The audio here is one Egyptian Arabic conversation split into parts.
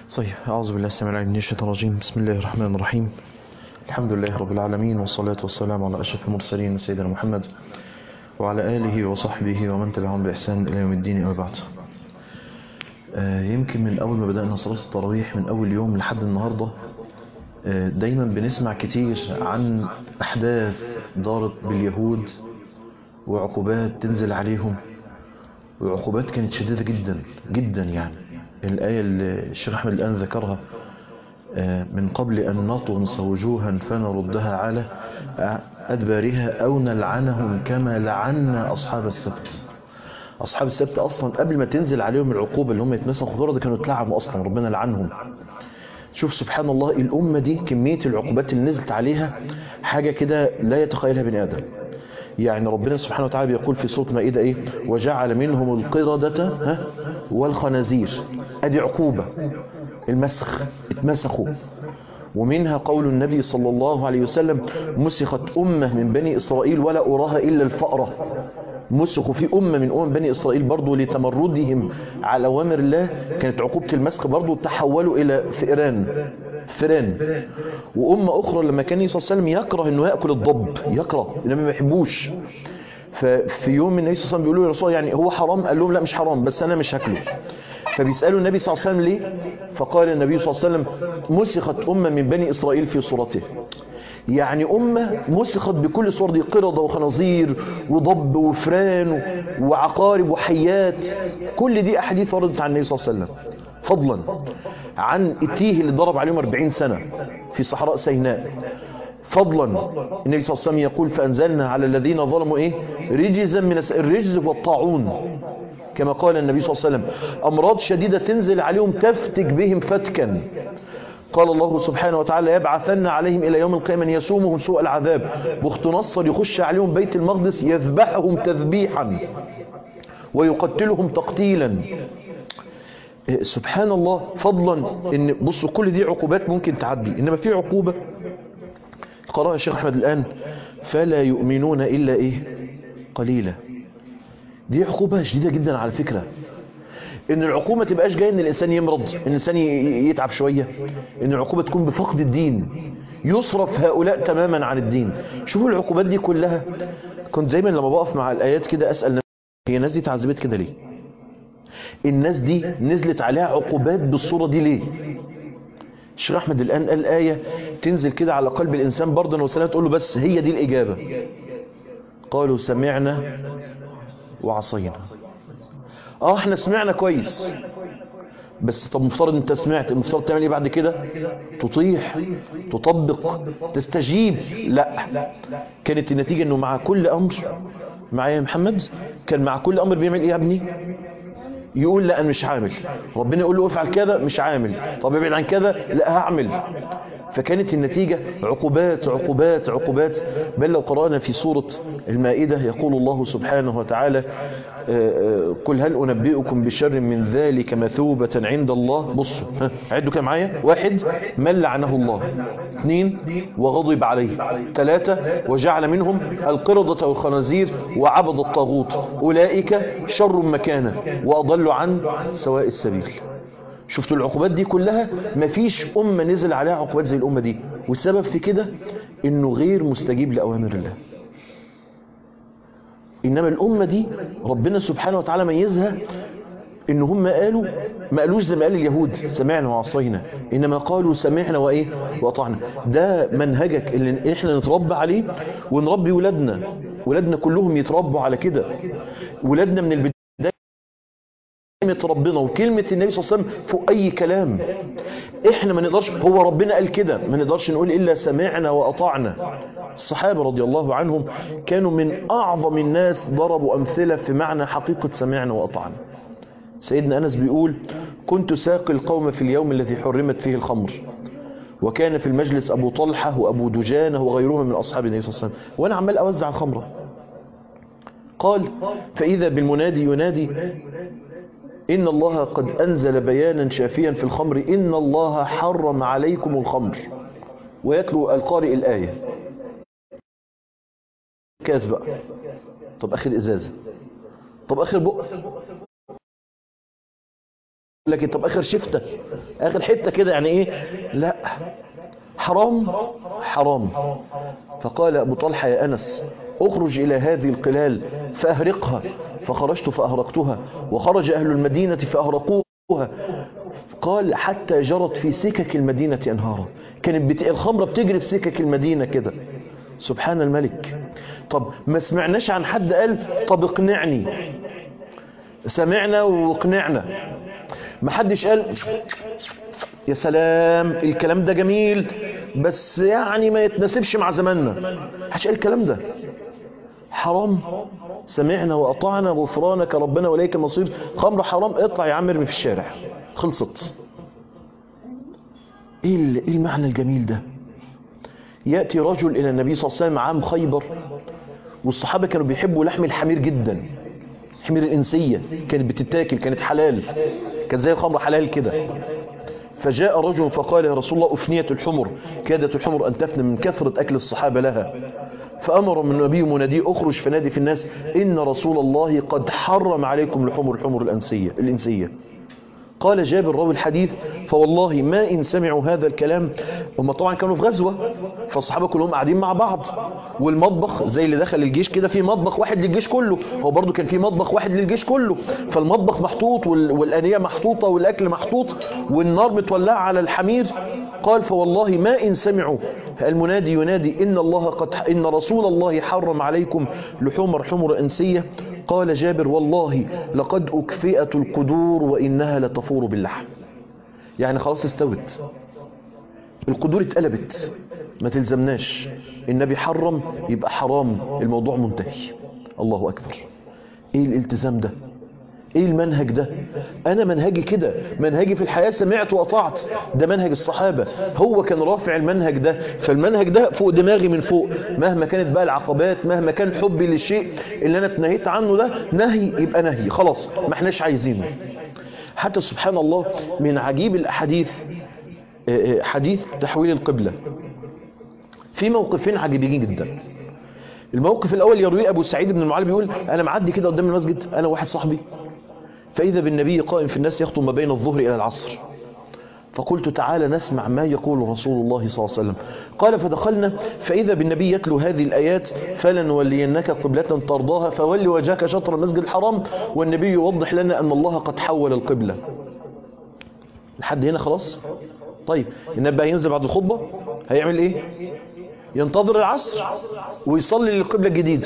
طيب أعوذ بالله السميع العليم من الشيطان الرجيم بسم الله الرحمن الرحيم الحمد لله رب العالمين والصلاة والسلام على أشرف المرسلين سيدنا محمد وعلى آله وصحبه ومن تبعهم بإحسان إلى يوم الدين أما بعد آه، يمكن من أول ما بدأنا صلاة التراويح من أول يوم لحد النهاردة آه، دايما بنسمع كتير عن أحداث دارت باليهود وعقوبات تنزل عليهم وعقوبات كانت شديدة جدا جدا يعني الآية اللي الشيخ أحمد الآن ذكرها آه، من قبل أن نطمس وجوها فنردها على أدبارها أو نلعنهم كما لعنا أصحاب السبت أصحاب السبت أصلا قبل ما تنزل عليهم العقوبة اللي هم يتمسخوا خضرة كانوا اتلعنوا أصلا ربنا لعنهم شوف سبحان الله الأمة دي كمية العقوبات اللي نزلت عليها حاجة كده لا يتخيلها بني آدم يعني ربنا سبحانه وتعالى بيقول في سورة مائدة إيه وجعل منهم القردة ها والخنازير أدي عقوبة المسخ اتمسخوا ومنها قول النبي صلى الله عليه وسلم مسخت أمة من بني إسرائيل ولا أراها إلا الفأرة مسخوا في أمة من أمم بني إسرائيل برضو لتمردهم على أوامر الله كانت عقوبة المسخ برضو تحولوا إلى فئران فئران وأمة أخرى لما كان صلى الله عليه وسلم يكره أنه يأكل الضب يكره إنما ما يحبوش ففي يوم النبي صلى الله عليه وسلم بيقولوا يا رسول الله يعني هو حرام قال لهم لا مش حرام بس أنا مش هاكله فبيسألوا النبي صلى الله عليه وسلم ليه فقال النبي صلى الله عليه وسلم مسخت أمة من بني إسرائيل في صورته يعني أمة مسخت بكل صور دي قردة وخنازير وضب وفران وعقارب وحيات كل دي أحاديث وردت عن النبي صلى الله عليه وسلم فضلا عن التيه اللي ضرب عليهم 40 سنة في صحراء سيناء فضلا النبي صلى الله عليه وسلم يقول فأنزلنا على الذين ظلموا إيه رجزا من الرجز والطاعون كما قال النبي صلى الله عليه وسلم أمراض شديدة تنزل عليهم تفتك بهم فتكا قال الله سبحانه وتعالى يبعثن عليهم إلى يوم القيامة يسومهم سوء العذاب بخت نصر يخش عليهم بيت المقدس يذبحهم تذبيحا ويقتلهم تقتيلا سبحان الله فضلا ان بصوا كل دي عقوبات ممكن تعدي انما في عقوبة قرأها الشيخ احمد الآن فلا يؤمنون إلا إيه قليلا دي عقوبة شديدة جدا على فكرة ان العقوبة ما تبقاش جاية ان الانسان يمرض ان الانسان يتعب شوية ان العقوبة تكون بفقد الدين يصرف هؤلاء تماما عن الدين شوفوا العقوبات دي كلها كنت دايما لما بقف مع الايات كده اسأل نفسي هي الناس دي اتعذبت كده ليه الناس دي نزلت عليها عقوبات بالصورة دي ليه الشيخ احمد الان قال آية تنزل كده على قلب الانسان برضا وسلام تقول له بس هي دي الاجابة قالوا سمعنا وعصينا اه احنا سمعنا كويس بس طب مفترض انت سمعت المفترض تعمل ايه بعد كده تطيح تطبق تستجيب لا كانت النتيجة انه مع كل امر معايا يا محمد كان مع كل امر بيعمل ايه يا ابني يقول لا انا مش عامل ربنا يقول له افعل كذا مش عامل طب ابعد عن كذا لا هعمل فكانت النتيجة عقوبات عقوبات عقوبات بل لو قرأنا في سورة المائدة يقول الله سبحانه وتعالى قل هل أنبئكم بشر من ذلك مثوبة عند الله بصوا عدوا كم معايا واحد من لعنه الله اثنين وغضب عليه ثلاثة وجعل منهم القردة والخنازير وعبد الطاغوت أولئك شر مكانا وأضل عن سواء السبيل شفتوا العقوبات دي كلها مفيش أمة نزل عليها عقوبات زي الأمة دي والسبب في كده إنه غير مستجيب لأوامر الله إنما الأمة دي ربنا سبحانه وتعالى ميزها إن هم قالوا ما قالوش زي ما قال اليهود سمعنا وعصينا إنما قالوا سمعنا وإيه وأطعنا ده منهجك اللي إحنا نتربى عليه ونربي ولادنا ولادنا كلهم يتربوا على كده ولادنا من البداية كلمة ربنا وكلمة النبي صلى الله عليه وسلم فوق أي كلام إحنا ما نقدرش هو ربنا قال كده ما نقدرش نقول إلا سمعنا وأطعنا الصحابة رضي الله عنهم كانوا من أعظم الناس ضربوا أمثلة في معنى حقيقة سمعنا وأطعنا سيدنا أنس بيقول كنت ساقي القوم في اليوم الذي حرمت فيه الخمر وكان في المجلس أبو طلحة وأبو دجانة وغيرهم من أصحاب النبي صلى الله عليه وسلم وأنا عمال أوزع الخمرة قال فإذا بالمنادي ينادي إن الله قد أنزل بيانا شافيا في الخمر إن الله حرم عليكم الخمر ويتلو القارئ الآية كاس بقى طب آخر إزازة طب آخر بق لك طب اخر شفته اخر حته كده يعني ايه لا حرام حرام فقال ابو طلحه يا انس اخرج الى هذه القلال فاهرقها فخرجت فاهرقتها وخرج اهل المدينه فاهرقوها قال حتى جرت في سكك المدينه انهارا كانت بت... الخمره بتجري في سكك المدينه كده سبحان الملك طب ما سمعناش عن حد قال طب اقنعني سمعنا واقنعنا ما حدش قال يا سلام الكلام ده جميل بس يعني ما يتناسبش مع زماننا حدش قال الكلام ده حرام سمعنا وأطعنا غفرانك ربنا وليك المصير خمر حرام اطلع يا عم ارمي في الشارع خلصت ايه ال- إيه المعنى الجميل ده يأتي رجل إلى النبي صلى الله عليه وسلم عام خيبر والصحابة كانوا بيحبوا لحم الحمير جدا حمير الإنسية كانت بتتاكل كانت حلال كانت زي الخمر حلال كده فجاء رجل فقال يا رسول الله أفنيت الحمر كادت الحمر أن تفنى من كثرة أكل الصحابة لها فأمر من النبي منادي أخرج فنادي في الناس إن رسول الله قد حرم عليكم لحمر الحمر الأنسية, الإنسية قال جابر راوي الحديث فوالله ما إن سمعوا هذا الكلام هم طبعا كانوا في غزوة فالصحابة كلهم قاعدين مع بعض والمطبخ زي اللي دخل الجيش كده في مطبخ واحد للجيش كله هو برضو كان في مطبخ واحد للجيش كله فالمطبخ محطوط وال- والآنية محطوطة والأكل محطوط والنار متولعة على الحمير قال فوالله ما إن سمعوا المنادي ينادي إن الله قد إن رسول الله حرم عليكم لحمر حمر أنسية قال جابر والله لقد أكفئت القدور وإنها لتفور باللحم يعني خلاص استوت القدور اتقلبت ما تلزمناش النبي حرم يبقى حرام الموضوع منتهي الله أكبر ايه الالتزام ده ايه المنهج ده انا منهجي كده منهجي في الحياة سمعت وأطعت ده منهج الصحابة هو كان رافع المنهج ده فالمنهج ده فوق دماغي من فوق مهما كانت بقى العقبات مهما كان حبي للشيء اللي انا اتنهيت عنه ده نهي يبقى نهي خلاص ما احناش عايزينه حتى سبحان الله من عجيب الاحاديث آه، آه، حديث تحويل القبلة في موقفين عجيبين جدا الموقف الاول يرويه ابو سعيد بن المعلم بيقول انا معدي كده قدام المسجد انا واحد صاحبي فاذا بالنبي قائم في الناس يخطب ما بين الظهر الى العصر فقلت تعالى نسمع ما يقول رسول الله صلى الله عليه وسلم قال فدخلنا فإذا بالنبي يتلو هذه الآيات فلنولينك قبلة ترضاها فول وجهك شطر المسجد الحرام والنبي يوضح لنا أن الله قد حول القبلة لحد هنا خلاص طيب النبي بقى ينزل بعد الخطبة هيعمل ايه ينتظر العصر ويصلي للقبلة الجديدة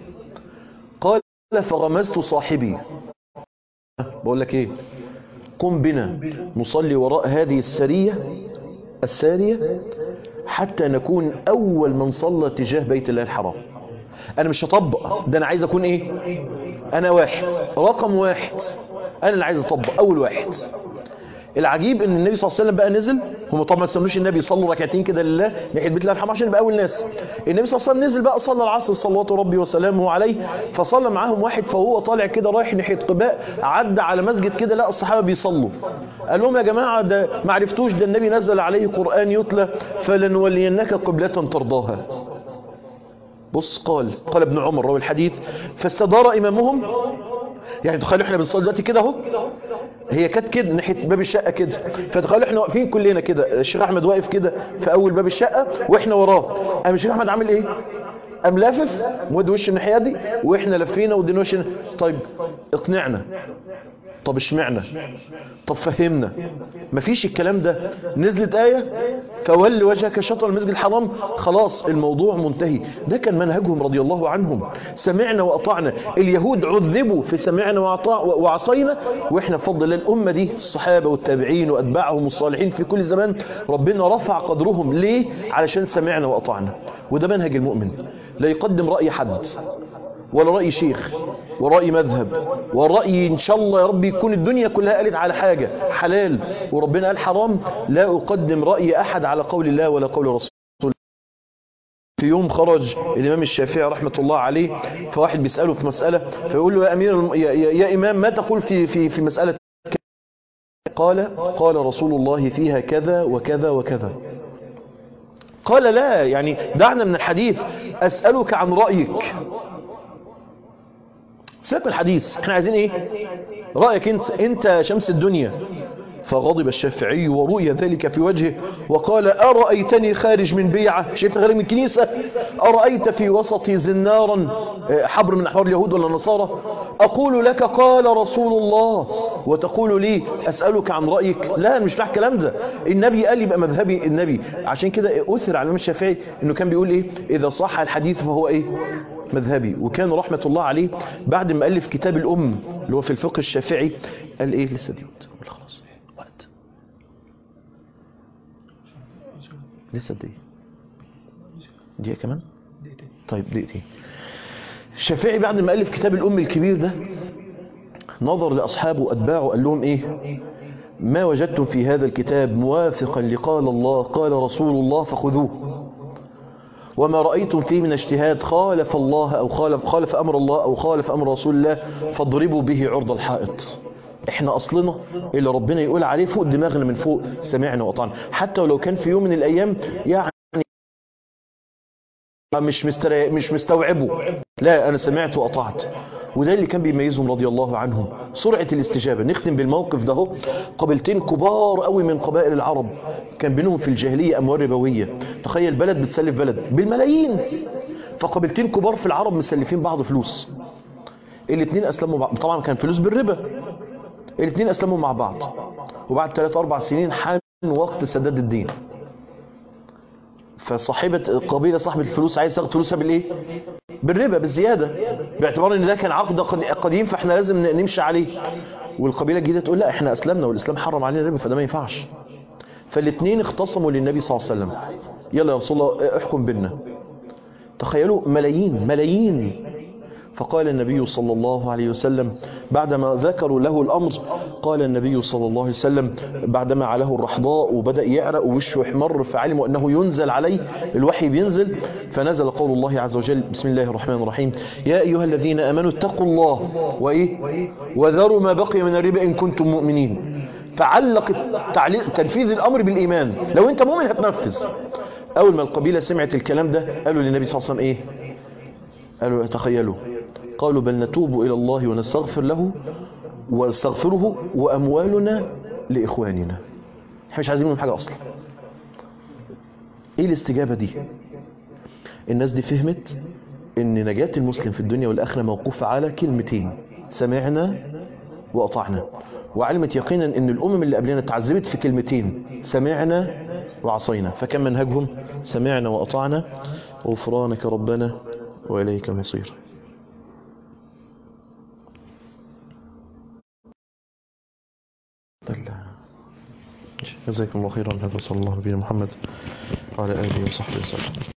قال فغمزت صاحبي بقول لك ايه قم بنا نصلي وراء هذه السرية السارية حتى نكون أول من صلى تجاه بيت الله الحرام أنا مش هطبق ده أنا عايز أكون إيه أنا واحد رقم واحد أنا اللي عايز أطبق أول واحد العجيب ان النبي صلى الله عليه وسلم بقى نزل هم طبعا ما استنوش النبي يصلوا ركعتين كده لله ناحيه بيت الله الحرام عشان يبقى اول ناس النبي صلى الله عليه وسلم نزل بقى صلى العصر صلوات ربي وسلامه عليه فصلى معاهم واحد فهو طالع كده رايح ناحيه قباء عدى على مسجد كده لا الصحابه بيصلوا قال لهم يا جماعه ده ما عرفتوش ده النبي نزل عليه قران يتلى فلنولينك قبله ترضاها بص قال قال ابن عمر روي الحديث فاستدار امامهم يعني تخيلوا احنا بنصلي دلوقتي كده اهو هي كانت كده ناحيه باب الشقه كده فتخيلوا احنا واقفين كلنا كده الشيخ احمد واقف كده في اول باب الشقه واحنا وراه قام الشيخ احمد عامل ايه قام لافف مود وش الناحيه دي واحنا لفينا ودينا وشنا طيب اقنعنا طب اشمعنا طب فهمنا مفيش الكلام ده نزلت آية فول وجهك شطر المسجد الحرام خلاص الموضوع منتهي ده كان منهجهم رضي الله عنهم سمعنا وأطعنا اليهود عذبوا في سمعنا وأطاع وعصينا وإحنا بفضل الله الأمة دي الصحابة والتابعين وأتباعهم الصالحين في كل زمان ربنا رفع قدرهم ليه علشان سمعنا وأطعنا وده منهج المؤمن لا يقدم رأي حد ولا رأي شيخ ورأي مذهب ورأي إن شاء الله يا رب يكون الدنيا كلها قالت على حاجة حلال وربنا قال حرام لا أقدم رأي أحد على قول الله ولا قول رسول في يوم خرج الإمام الشافعي رحمة الله عليه فواحد بيسأله في مسألة فيقول له يا أمير الم... يا, يا, يا إمام ما تقول في في في مسألة قال قال رسول الله فيها كذا وكذا وكذا قال لا يعني دعنا من الحديث أسألك عن رأيك سيبك من الحديث احنا عايزين ايه رأيك انت انت يا شمس الدنيا فغضب الشافعي ورؤي ذلك في وجهه وقال أرأيتني خارج من بيعة شايف خارج من الكنيسة أرأيت في وسطي زنارا آه، حبر من أحبار اليهود ولا النصارى أقول لك قال رسول الله وتقول لي أسألك عن رأيك لا أنا مش بتاع الكلام ده النبي قال يبقى مذهبي النبي عشان كده أثر على الإمام الشافعي إنه كان بيقول إيه إذا صح الحديث فهو إيه مذهبي وكان رحمة الله عليه بعد ما ألف كتاب الأم اللي هو في الفقه الشافعي قال إيه لسه دي قال خلاص وقت لسه دقيقة دقيقة كمان طيب دقيقتين الشافعي بعد ما ألف كتاب الأم الكبير ده نظر لأصحابه وأتباعه قال لهم إيه ما وجدتم في هذا الكتاب موافقا لقال الله قال رسول الله فخذوه وما رأيتم فيه من اجتهاد خالف الله أو خالف, خالف أمر الله أو خالف أمر رسول الله فاضربوا به عرض الحائط احنا أصلنا اللي ربنا يقول عليه فوق دماغنا من فوق سمعنا وأطعنا حتى ولو كان في يوم من الأيام يعني مش مستري... مش مستوعبه لا أنا سمعت وأطعت وده اللي كان بيميزهم رضي الله عنهم سرعة الاستجابة نختم بالموقف ده هو قبيلتين كبار قوي من قبائل العرب كان بينهم في الجاهلية أموال ربوية تخيل بلد بتسلف بلد بالملايين فقبيلتين كبار في العرب مسلفين بعض فلوس الاثنين أسلموا بعض طبعا كان فلوس بالربا الاثنين أسلموا مع بعض وبعد 3 4 سنين حان وقت سداد الدين فصاحبة القبيلة صاحبة الفلوس عايز تاخد فلوسها بالايه بالربا بالزيادة باعتبار ان ده كان عقد قد- قديم فاحنا لازم ن- نمشي عليه والقبيلة الجديدة تقول لا احنا اسلمنا والاسلام حرم علينا الربا فده ما ينفعش فالاثنين اختصموا للنبي صلى الله عليه وسلم يلا يا رسول الله احكم بينا تخيلوا ملايين ملايين فقال النبي صلى الله عليه وسلم بعدما ذكروا له الأمر قال النبي صلى الله عليه وسلم بعدما عليه الرحضاء وبدأ يعرق ووشه يحمر فعلموا أنه ينزل عليه الوحي بينزل فنزل قول الله عز وجل بسم الله الرحمن الرحيم يا أيها الذين أمنوا اتقوا الله وإيه وذروا ما بقي من الربا إن كنتم مؤمنين فعلق التعليق تنفيذ الأمر بالإيمان لو أنت مؤمن هتنفذ أول ما القبيلة سمعت الكلام ده قالوا للنبي صلى الله عليه وسلم إيه قالوا تخيلوا قالوا بل نتوب إلى الله ونستغفر له واستغفره وأموالنا لإخواننا احنا مش عايزين منهم حاجة أصلا إيه الاستجابة دي الناس دي فهمت ان نجاة المسلم في الدنيا والآخرة موقوفة على كلمتين سمعنا وأطعنا وعلمت يقينا ان الأمم اللي قبلنا تعذبت في كلمتين سمعنا وعصينا فكان منهجهم سمعنا وأطعنا غفرانك ربنا وإليك المصير جزاكم الله خيرا هذا صلى الله عليه محمد وعلى آله وصحبه وسلم